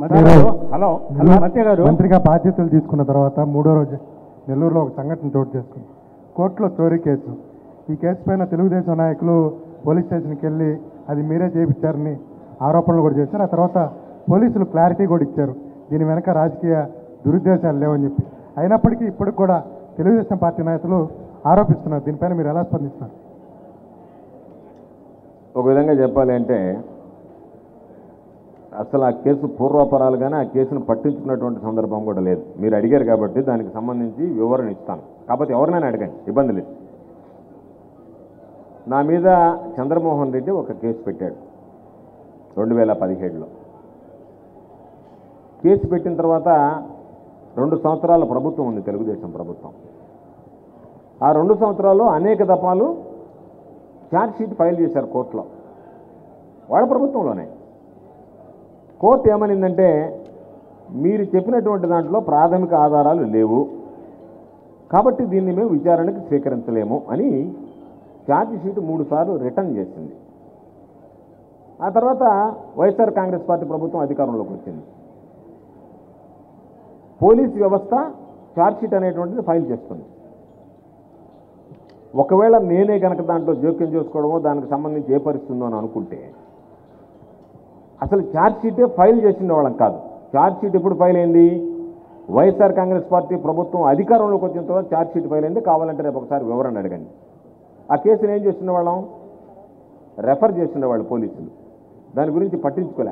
మధ్య గారు hello hello మధ్య గారు మంత్రిగా బాధ్యతలు తీసుకున్న తర్వాత మూడో రోజు నెల్లూరులో ఒక సంఘటన చోటు చేసుకుంది కోర్టులో చోరీ కేసు ఈ కేసు పైన తెలుగుదేశం నాయకులు పోలీస్ స్టేషన్కి వెళ్ళి అది మీరే చేయించారని ఆరోపణలు కూడా చేశారు ఆ తర్వాత పోలీసులు క్లారిటీ కూడా ఇచ్చారు దీని వెనక రాజకీయ దురుద్దేశాలు లేవని చెప్పి అయినప్పటికీ ఇప్పటికి కూడా తెలుగుదేశం పార్టీ నాయకులు ఆరోపిస్తున్నారు దీనిపైన మీరు ఎలా స్పందిస్తున్నారు ఒక విధంగా చెప్పాలి అంటే అసలు ఆ కేసు పూర్వాపరాలు కానీ ఆ కేసును పట్టించుకున్నటువంటి సందర్భం కూడా లేదు మీరు అడిగారు కాబట్టి దానికి సంబంధించి వివరణ ఇస్తాను కాకపోతే ఎవరినైనా అడగండి ఇబ్బంది లేదు నా మీద చంద్రమోహన్ రెడ్డి ఒక కేసు పెట్టాడు రెండు వేల పదిహేడులో కేసు పెట్టిన తర్వాత రెండు సంవత్సరాల ప్రభుత్వం ఉంది తెలుగుదేశం ప్రభుత్వం ఆ రెండు సంవత్సరాల్లో అనేక దఫాలు ఛార్జ్ షీట్ ఫైల్ చేశారు కోర్టులో వాళ్ళ ప్రభుత్వంలోనే కోర్టు ఏమనిందంటే మీరు చెప్పినటువంటి దాంట్లో ప్రాథమిక ఆధారాలు లేవు కాబట్టి దీన్ని మేము విచారణకు స్వీకరించలేము అని ఛార్జ్ షీట్ మూడు సార్లు రిటర్న్ చేసింది ఆ తర్వాత వైఎస్ఆర్ కాంగ్రెస్ పార్టీ ప్రభుత్వం అధికారంలోకి వచ్చింది పోలీస్ వ్యవస్థ ఛార్జ్ షీట్ అనేటువంటిది ఫైల్ చేస్తుంది ఒకవేళ నేనే కనుక దాంట్లో జోక్యం చేసుకోవడమో దానికి సంబంధించి ఏ పరిస్థితి ఉందో అని అనుకుంటే అసలు ఛార్జ్ షీటే ఫైల్ చేసిన వాళ్ళం కాదు ఛార్జ్ షీట్ ఎప్పుడు ఫైల్ అయింది వైఎస్ఆర్ కాంగ్రెస్ పార్టీ ప్రభుత్వం అధికారంలోకి వచ్చిన తర్వాత ఛార్జ్ షీట్ ఫైల్ అయింది కావాలంటే రేపు ఒకసారి వివరణ అడగండి ఆ కేసుని ఏం చేస్తున్న వాళ్ళం రెఫర్ చేస్తున్న వాళ్ళు పోలీసులు దాని గురించి పట్టించుకోలే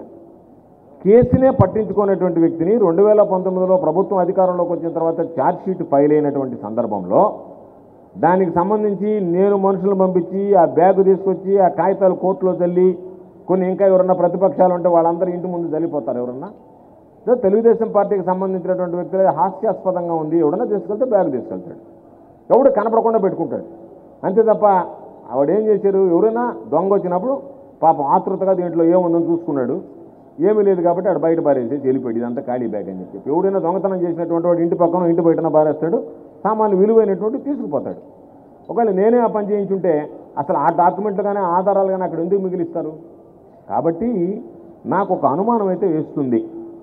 కేసునే పట్టించుకునేటువంటి వ్యక్తిని రెండు వేల పంతొమ్మిదిలో ప్రభుత్వం అధికారంలోకి వచ్చిన తర్వాత ఛార్జ్ షీట్ ఫైల్ అయినటువంటి సందర్భంలో దానికి సంబంధించి నేను మనుషులను పంపించి ఆ బ్యాగు తీసుకొచ్చి ఆ కాగితాలు కోర్టులో చల్లి కొన్ని ఇంకా ఎవరన్నా ప్రతిపక్షాలు ఉంటే వాళ్ళందరూ ఇంటి ముందు చల్లిపోతారు ఎవరన్నా ఏదో తెలుగుదేశం పార్టీకి సంబంధించినటువంటి వ్యక్తులు హాస్యాస్పదంగా ఉంది ఎవడన్నా తీసుకెళ్తే బ్యాగ్ తీసుకెళ్తాడు ఎవడు కనపడకుండా పెట్టుకుంటాడు అంతే తప్ప ఆవిడేం చేశారు ఎవరైనా దొంగ వచ్చినప్పుడు పాపం ఆతృతగా దీంట్లో ఏముందని చూసుకున్నాడు ఏమీ లేదు కాబట్టి ఆడు బయట పారేసేసి వెళ్ళిపోయాడు ఇదంతా ఖాళీ బ్యాగ్ అని చెప్పి ఎవడైనా దొంగతనం చేసినటువంటి వాడు ఇంటి పక్కన ఇంటి బయటన పారేస్తాడు సామాన్లు విలువైనటువంటి తీసుకుపోతాడు ఒకవేళ నేనే ఆ పని చేయించుంటే అసలు ఆ డాక్యుమెంట్లు కానీ ఆధారాలు కానీ అక్కడ ఎందుకు మిగిలిస్తారు కాబట్టి నాకు ఒక అనుమానం అయితే వేస్తుంది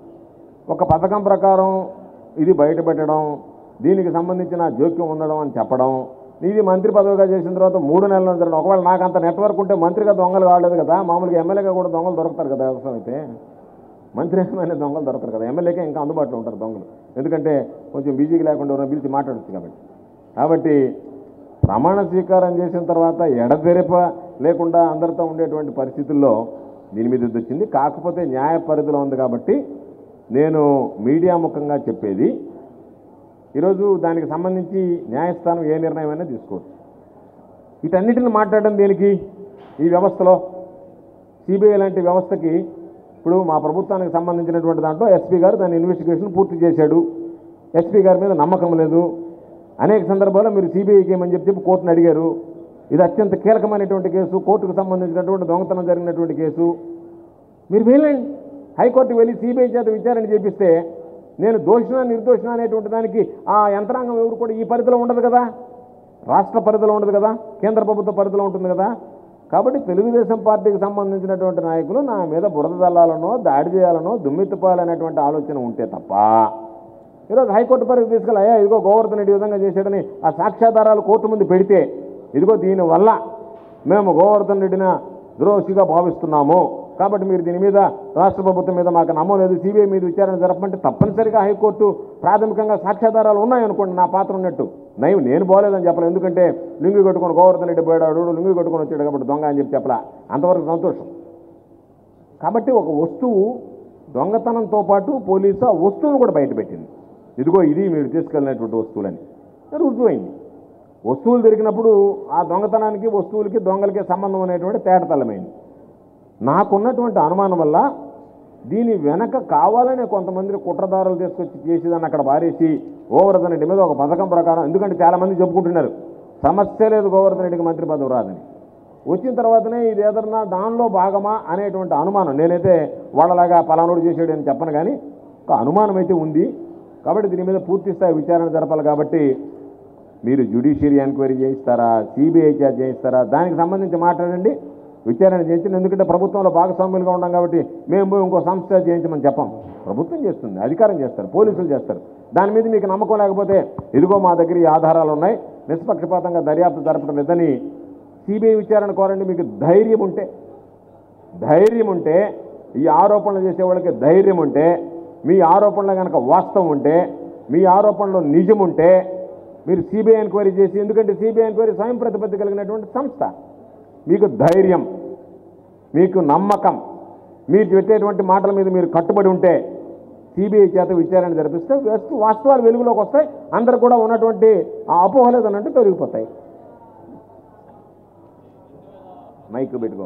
ఒక పథకం ప్రకారం ఇది బయట పెట్టడం దీనికి సంబంధించిన జోక్యం ఉండడం అని చెప్పడం ఇది మంత్రి పదవిగా చేసిన తర్వాత మూడు నెలల జరగడం ఒకవేళ నాకు అంత నెట్వర్క్ ఉంటే మంత్రిగా దొంగలు కావలేదు కదా మామూలుగా ఎమ్మెల్యేగా కూడా దొంగలు దొరుకుతారు కదా అవసరం అయితే మంత్రి ఏమైనా దొంగలు దొరకరు కదా ఎమ్మెల్యేకే ఇంకా అందుబాటులో ఉంటారు దొంగలు ఎందుకంటే కొంచెం బిజీగా లేకుండా ఎవరైనా పిలిచి మాట్లాడచ్చు కాబట్టి కాబట్టి ప్రమాణ స్వీకారం చేసిన తర్వాత ఎడతెరప లేకుండా అందరితో ఉండేటువంటి పరిస్థితుల్లో దీని మీద ఇది వచ్చింది కాకపోతే న్యాయ పరిధిలో ఉంది కాబట్టి నేను మీడియా ముఖంగా చెప్పేది ఈరోజు దానికి సంబంధించి న్యాయస్థానం ఏ నిర్ణయం అయినా తీసుకోవచ్చు వీటన్నిటిని మాట్లాడడం దేనికి ఈ వ్యవస్థలో సిబిఐ లాంటి వ్యవస్థకి ఇప్పుడు మా ప్రభుత్వానికి సంబంధించినటువంటి దాంట్లో ఎస్పీ గారు దాని ఇన్వెస్టిగేషన్ పూర్తి చేశాడు ఎస్పీ గారి మీద నమ్మకం లేదు అనేక సందర్భాల్లో మీరు సిబిఐకి ఏమని చెప్పి చెప్పి కోర్టును అడిగారు ఇది అత్యంత కీలకమైనటువంటి కేసు కోర్టుకు సంబంధించినటువంటి దొంగతనం జరిగినటువంటి కేసు మీరు వెళ్ళండి హైకోర్టుకి వెళ్ళి సిబిఐ చేత విచారణ చేపిస్తే నేను దోషినా నిర్దోషినా అనేటువంటి దానికి ఆ యంత్రాంగం ఎవరు కూడా ఈ పరిధిలో ఉండదు కదా రాష్ట్ర పరిధిలో ఉండదు కదా కేంద్ర ప్రభుత్వ పరిధిలో ఉంటుంది కదా కాబట్టి తెలుగుదేశం పార్టీకి సంబంధించినటువంటి నాయకులు నా మీద బురద దళాలనో దాడి చేయాలనో దుమ్మెత్తిపోయాలనేటువంటి ఆలోచన ఉంటే తప్ప ఈరోజు హైకోర్టు పరిధి తీసుకెళ్ళి అయ్యా ఇదిగో గోవర్ధన్ రెడ్డి ఈ విధంగా చేశాడని ఆ సాక్ష్యాధారాలు కోర్టు ముందు పెడితే ఇదిగో దీనివల్ల మేము గోవర్ధన్ రెడ్డిని ద్రోషిగా భావిస్తున్నాము కాబట్టి మీరు దీని మీద రాష్ట్ర ప్రభుత్వం మీద మాకు నమ్మం లేదు సిబిఐ మీద విచారణ జరపమంటే తప్పనిసరిగా హైకోర్టు ప్రాథమికంగా సాక్ష్యాధారాలు ఉన్నాయనుకోండి నా పాత్ర ఉన్నట్టు నయం నేను పోలేదని చెప్పలేదు ఎందుకంటే లుంగి కొట్టుకొని గోవర్ధన్ రెడ్డి పోయాడు లుంగి కొట్టుకొని వచ్చాడు కాబట్టి దొంగ అని చెప్పి చెప్పలా అంతవరకు సంతోషం కాబట్టి ఒక వస్తువు దొంగతనంతో పాటు పోలీసు ఆ వస్తువును కూడా బయటపెట్టింది ఇదిగో ఇది మీరు తీసుకెళ్ళినటువంటి వస్తువులని రుజువైంది వస్తువులు దొరికినప్పుడు ఆ దొంగతనానికి వస్తువులకి దొంగలకి సంబంధం అనేటువంటి తేటతలమైంది నాకున్నటువంటి అనుమానం వల్ల దీని వెనక కావాలనే కొంతమంది కుట్రదారులు తీసుకొచ్చి చేసేదాన్ని అక్కడ పారేసి గోవర్ధన్ రెడ్డి మీద ఒక పథకం ప్రకారం ఎందుకంటే చాలామంది చెప్పుకుంటున్నారు సమస్య లేదు గోవర్ధన్ రెడ్డికి మంత్రి పదవి రాదని వచ్చిన తర్వాతనే ఇది ఏదన్నా దానిలో భాగమా అనేటువంటి అనుమానం నేనైతే వాళ్ళలాగా పలానోడు చేసాడు అని చెప్పను కానీ ఒక అనుమానం అయితే ఉంది కాబట్టి దీని మీద పూర్తి స్థాయి విచారణ జరపాలి కాబట్టి మీరు జ్యుడిషియరీ ఎంక్వైరీ చేయిస్తారా సిబిఐ చేత చేయిస్తారా దానికి సంబంధించి మాట్లాడండి విచారణ చేయించండి ఎందుకంటే ప్రభుత్వంలో భాగస్వామ్యులుగా ఉన్నాం కాబట్టి మేము పోయి ఇంకో సంస్థ చేయించమని చెప్పాం ప్రభుత్వం చేస్తుంది అధికారం చేస్తారు పోలీసులు చేస్తారు దాని మీద మీకు నమ్మకం లేకపోతే ఇదిగో మా దగ్గర ఈ ఆధారాలు ఉన్నాయి నిష్పక్షపాతంగా దర్యాప్తు జరపడం లేదని సిబిఐ విచారణ కోరండి మీకు ధైర్యం ఉంటే ధైర్యం ఉంటే ఈ ఆరోపణలు చేసే వాళ్ళకి ధైర్యం ఉంటే మీ ఆరోపణలు కనుక వాస్తవం ఉంటే మీ ఆరోపణలో నిజం ఉంటే మీరు సిబిఐ ఎంక్వైరీ చేసి ఎందుకంటే సిబిఐ ఎంక్వైరీ స్వయం ప్రతిపత్తి కలిగినటువంటి సంస్థ మీకు ధైర్యం మీకు నమ్మకం మీరు పెట్టేటువంటి మాటల మీద మీరు కట్టుబడి ఉంటే సిబిఐ చేత విచారణ జరిపిస్తే వస్తు వాస్తవాలు వెలుగులోకి వస్తాయి అందరు కూడా ఉన్నటువంటి ఆ అపోహలు ఏదనంటే తొలగిపోతాయి మైక్ పెట్టుకో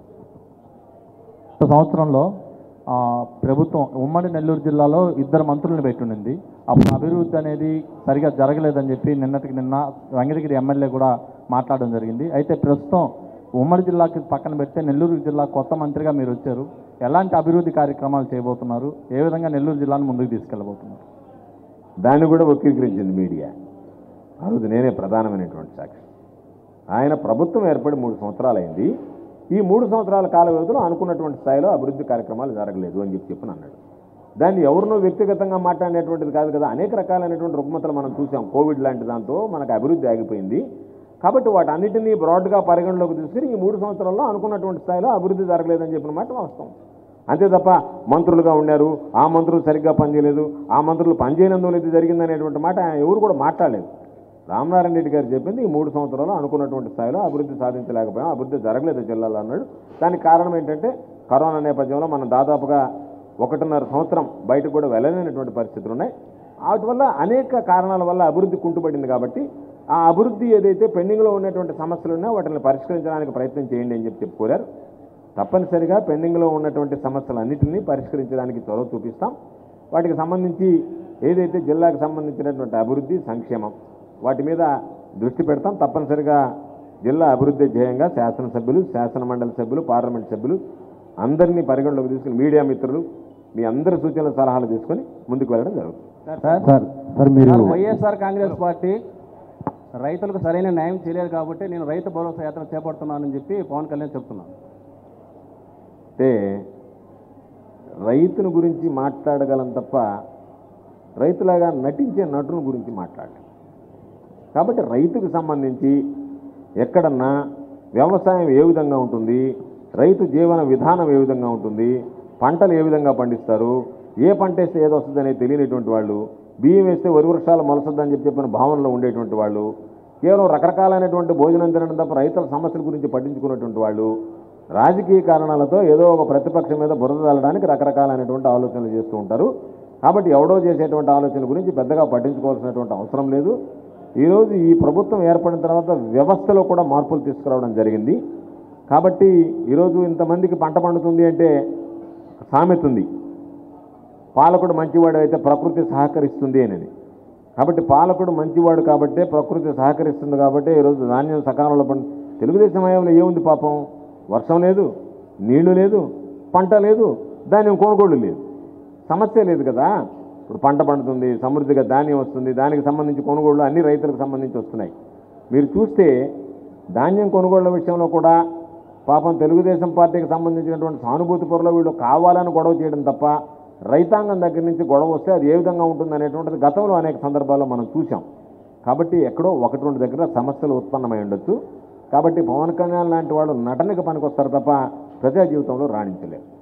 గత సంవత్సరంలో ఆ, ప్రభుత్వం ఉమ్మడి నెల్లూరు జిల్లాలో ఇద్దరు మంత్రులను పెట్టుండింది అప్పుడు అభివృద్ధి అనేది సరిగా జరగలేదని చెప్పి నిన్నటికి నిన్న వెంకటగిరి ఎమ్మెల్యే కూడా మాట్లాడడం జరిగింది అయితే ప్రస్తుతం ఉమ్మడి జిల్లాకి పక్కన పెడితే నెల్లూరు జిల్లా కొత్త మంత్రిగా మీరు వచ్చారు ఎలాంటి అభివృద్ధి కార్యక్రమాలు చేయబోతున్నారు ఏ విధంగా నెల్లూరు జిల్లాను ముందుకు తీసుకెళ్ళబోతున్నారు దాన్ని కూడా వక్రీకరించింది మీడియా ఆ రోజు నేనే ప్రధానమైనటువంటి సాక్షి ఆయన ప్రభుత్వం ఏర్పడి మూడు సంవత్సరాలు అయింది ఈ మూడు సంవత్సరాల కాల వ్యవధిలో అనుకున్నటువంటి స్థాయిలో అభివృద్ధి కార్యక్రమాలు జరగలేదు అని చెప్పి చెప్పని అన్నాడు దాన్ని ఎవరినో వ్యక్తిగతంగా మాట్లాడేటువంటిది కాదు కదా అనేక రకాలైనటువంటి రుగ్మతలు మనం చూసాం కోవిడ్ లాంటి దాంతో మనకు అభివృద్ధి ఆగిపోయింది కాబట్టి వాటన్నిటినీ బ్రాడ్గా పరిగణలోకి తీసుకుని ఈ మూడు సంవత్సరాల్లో అనుకున్నటువంటి స్థాయిలో అభివృద్ధి జరగలేదని చెప్పిన మాట వాస్తవం అంతే తప్ప మంత్రులుగా ఉన్నారు ఆ మంత్రులు సరిగ్గా పనిచేయలేదు ఆ మంత్రులు పనిచేయనందువల్ల ఇది జరిగిందనేటువంటి మాట ఎవరు కూడా మాట్లాడలేదు రామనారాయణ రెడ్డి గారు చెప్పింది ఈ మూడు సంవత్సరాలు అనుకున్నటువంటి స్థాయిలో అభివృద్ధి సాధించలేకపోయాం అభివృద్ధి జరగలేదు జిల్లాలో అన్నాడు దానికి కారణం ఏంటంటే కరోనా నేపథ్యంలో మనం దాదాపుగా ఒకటిన్నర సంవత్సరం బయటకు కూడా వెళ్ళలేనటువంటి పరిస్థితులు ఉన్నాయి వాటి వల్ల అనేక కారణాల వల్ల అభివృద్ధి కుంటుపడింది కాబట్టి ఆ అభివృద్ధి ఏదైతే పెండింగ్లో ఉన్నటువంటి సమస్యలు ఉన్నాయో వాటిని పరిష్కరించడానికి ప్రయత్నం చేయండి అని చెప్పి చెప్పుకోరారు తప్పనిసరిగా పెండింగ్లో ఉన్నటువంటి సమస్యలన్నింటినీ పరిష్కరించడానికి చొరవ చూపిస్తాం వాటికి సంబంధించి ఏదైతే జిల్లాకు సంబంధించినటువంటి అభివృద్ధి సంక్షేమం వాటి మీద దృష్టి పెడతాం తప్పనిసరిగా జిల్లా అభివృద్ధి ధ్యేయంగా శాసనసభ్యులు శాసన మండలి సభ్యులు పార్లమెంట్ సభ్యులు అందరినీ పరిగణలోకి తీసుకుని మీడియా మిత్రులు మీ అందరి సూచనలు సలహాలు తీసుకొని ముందుకు వెళ్ళడం జరుగుతుంది సార్ సార్ సార్ మీరు సార్, వైఎస్ఆర్ కాంగ్రెస్ పార్టీ రైతులకు సరైన న్యాయం చేయలేదు కాబట్టి నేను రైతు భరోసా యాత్ర చేపడుతున్నానని చెప్పి పవన్ కళ్యాణ్ చెప్తున్నాను అంటే రైతుని గురించి మాట్లాడగలం తప్ప రైతులాగా నటించే నటుని గురించి మాట్లాడలేం కాబట్టి రైతుకు సంబంధించి ఎక్కడన్నా వ్యవసాయం ఏ విధంగా ఉంటుంది రైతు జీవన విధానం ఏ విధంగా ఉంటుంది పంటలు ఏ విధంగా పండిస్తారు ఏ పంట వేస్తే ఏదో వస్తుందనేది తెలియనటువంటి వాళ్ళు బియ్యం వేస్తే వరి వృక్షాలు మొలసొద్దని చెప్పి చెప్పిన భావనలో ఉండేటువంటి వాళ్ళు కేవలం రకరకాలైనటువంటి భోజనం తినడం తప్ప రైతుల సమస్యల గురించి పట్టించుకున్నటువంటి వాళ్ళు రాజకీయ కారణాలతో ఏదో ఒక ప్రతిపక్షం మీద బురద చల్లడానికి రకరకాలైనటువంటి ఆలోచనలు చేస్తూ ఉంటారు కాబట్టి ఎవడో చేసేటువంటి ఆలోచన గురించి పెద్దగా పట్టించుకోవాల్సినటువంటి అవసరం లేదు ఈరోజు ఈ ప్రభుత్వం ఏర్పడిన తర్వాత వ్యవస్థలో కూడా మార్పులు తీసుకురావడం జరిగింది కాబట్టి ఈరోజు ఇంతమందికి పంట పండుతుంది అంటే సామెత ఉంది పాలకుడు మంచివాడు అయితే ప్రకృతి సహకరిస్తుంది అనేది కాబట్టి పాలకుడు మంచివాడు కాబట్టే ప్రకృతి సహకరిస్తుంది కాబట్టి ఈరోజు ధాన్యం సకాలంలో పండు తెలుగుదేశం హయాంలో ఏముంది పాపం వర్షం లేదు నీళ్లు లేదు పంట లేదు ధాన్యం కొనుగోలు లేదు సమస్య లేదు కదా ఇప్పుడు పంట పండుతుంది సమృద్ధిగా ధాన్యం వస్తుంది దానికి సంబంధించి కొనుగోళ్లు అన్ని రైతులకు సంబంధించి వస్తున్నాయి మీరు చూస్తే ధాన్యం కొనుగోళ్ల విషయంలో కూడా పాపం తెలుగుదేశం పార్టీకి సంబంధించినటువంటి సానుభూతి పొరలో వీళ్ళు కావాలని గొడవ చేయడం తప్ప రైతాంగం దగ్గర నుంచి గొడవ వస్తే అది ఏ విధంగా ఉంటుంది అనేటువంటిది గతంలో అనేక సందర్భాల్లో మనం చూసాం కాబట్టి ఎక్కడో ఒకటి రెండు దగ్గర సమస్యలు ఉత్పన్నమై ఉండొచ్చు కాబట్టి పవన్ కళ్యాణ్ లాంటి వాళ్ళు నటనకి పనికొస్తారు తప్ప ప్రజా జీవితంలో రాణించలేరు